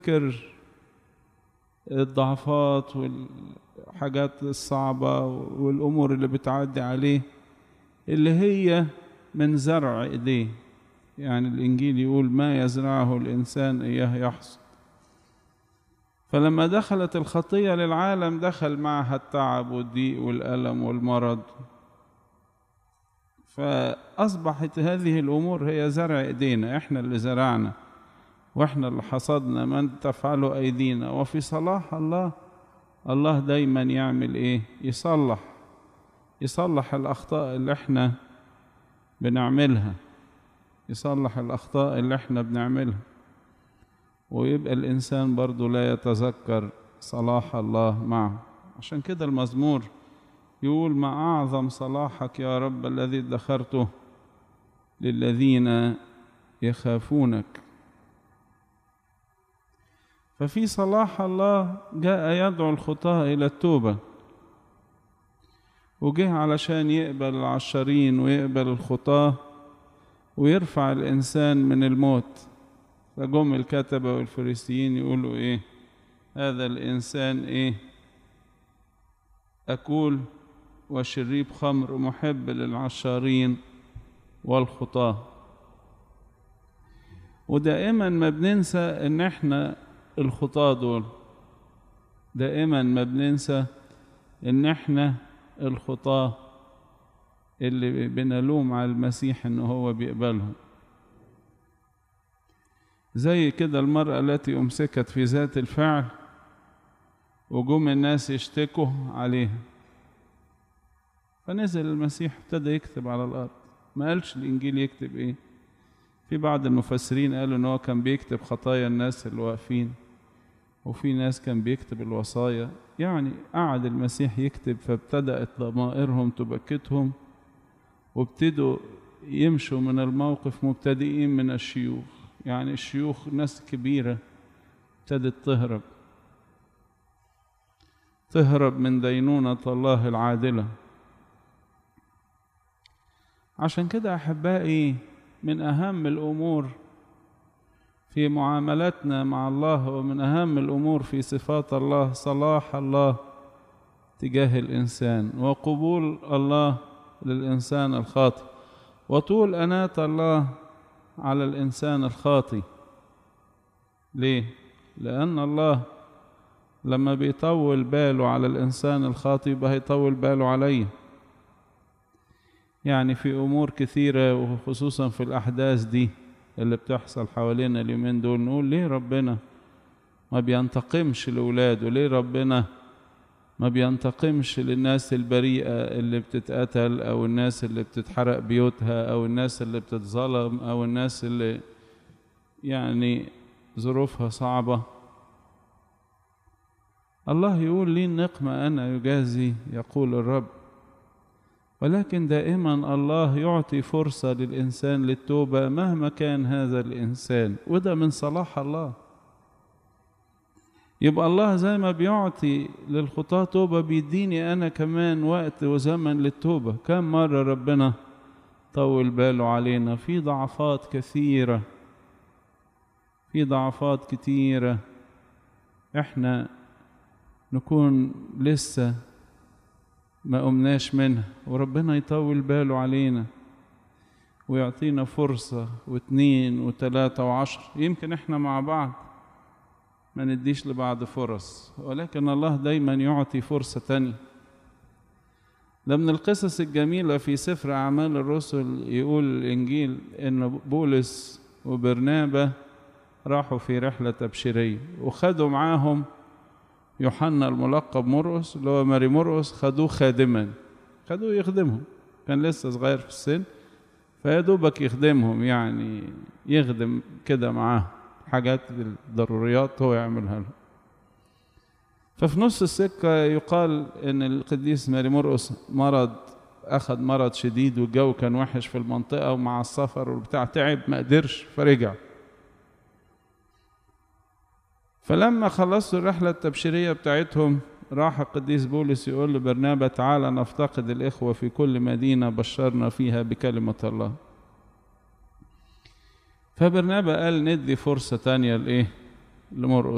يفتكر الضعفات والحاجات الصعبة والأمور اللي بتعدي عليه اللي هي من زرع إيديه يعني الإنجيل يقول ما يزرعه الإنسان إياه يحصد فلما دخلت الخطية للعالم دخل معها التعب والضيق والألم والمرض فأصبحت هذه الأمور هي زرع إيدينا إحنا اللي زرعنا وإحنا اللي حصدنا من تفعله أيدينا وفي صلاح الله الله دايما يعمل إيه يصلح يصلح الأخطاء اللي إحنا بنعملها يصلح الأخطاء اللي إحنا بنعملها ويبقى الإنسان برضو لا يتذكر صلاح الله معه عشان كده المزمور يقول ما أعظم صلاحك يا رب الذي ادخرته للذين يخافونك ففي صلاح الله جاء يدعو الخطاة إلى التوبة وجه علشان يقبل العشرين ويقبل الخطاة ويرفع الإنسان من الموت فجم الكتبة والفريسيين يقولوا إيه هذا الإنسان إيه أكول وشريب خمر محب للعشارين والخطاة ودائما ما بننسى ان احنا الخطاة دول دائما ما بننسى ان احنا الخطاة اللي بنلوم على المسيح ان هو بيقبلهم زي كده المرأة التي أمسكت في ذات الفعل وجم الناس يشتكوا عليها فنزل المسيح ابتدى يكتب على الأرض ما قالش الإنجيل يكتب إيه في بعض المفسرين قالوا إن هو كان بيكتب خطايا الناس اللي واقفين وفي ناس كان بيكتب الوصايا يعني قعد المسيح يكتب فابتدأت ضمائرهم تبكتهم وابتدوا يمشوا من الموقف مبتدئين من الشيوخ يعني الشيوخ ناس كبيرة ابتدت تهرب تهرب من دينونة الله العادلة عشان كده أحبائي من أهم الأمور في معاملتنا مع الله ومن أهم الأمور في صفات الله صلاح الله تجاه الإنسان وقبول الله للإنسان الخاطئ وطول أناة الله على الإنسان الخاطئ ليه؟ لأن الله لما بيطول باله على الإنسان الخاطئ يبقى هيطول باله عليه يعني في أمور كثيرة وخصوصا في الأحداث دي اللي بتحصل حوالينا اليومين دول نقول ليه ربنا ما بينتقمش لأولاده ليه ربنا ما بينتقمش للناس البريئة اللي بتتقتل أو الناس اللي بتتحرق بيوتها أو الناس اللي بتتظلم أو الناس اللي يعني ظروفها صعبة الله يقول لي النقمة أنا يجازي يقول الرب ولكن دائما الله يعطي فرصة للإنسان للتوبة مهما كان هذا الإنسان وده من صلاح الله يبقى الله زي ما بيعطي للخطاة توبة بيديني أنا كمان وقت وزمن للتوبة كم مرة ربنا طول باله علينا في ضعفات كثيرة في ضعفات كتيرة احنا نكون لسه ما قمناش منها وربنا يطول باله علينا ويعطينا فرصة واتنين وتلاتة وعشر يمكن احنا مع بعض ما نديش لبعض فرص ولكن الله دايما يعطي فرصة تانية ده من القصص الجميلة في سفر أعمال الرسل يقول الإنجيل إن بولس وبرنابة راحوا في رحلة تبشيرية وخدوا معاهم يوحنا الملقب مرقس اللي هو ماري مرقس خدوه خادما خدوه يخدمهم كان لسه صغير في السن فيا دوبك يخدمهم يعني يخدم كده معاه حاجات الضروريات هو يعملها لهم ففي نص السكة يقال إن القديس ماري مرقس مرض أخذ مرض شديد والجو كان وحش في المنطقة ومع السفر والبتاع تعب ما قدرش فرجع فلما خلصوا الرحلة التبشيرية بتاعتهم راح القديس بولس يقول لبرنابا تعالى نفتقد الإخوة في كل مدينة بشرنا فيها بكلمة الله فبرنابا قال ندي فرصة تانية لإيه لمرقس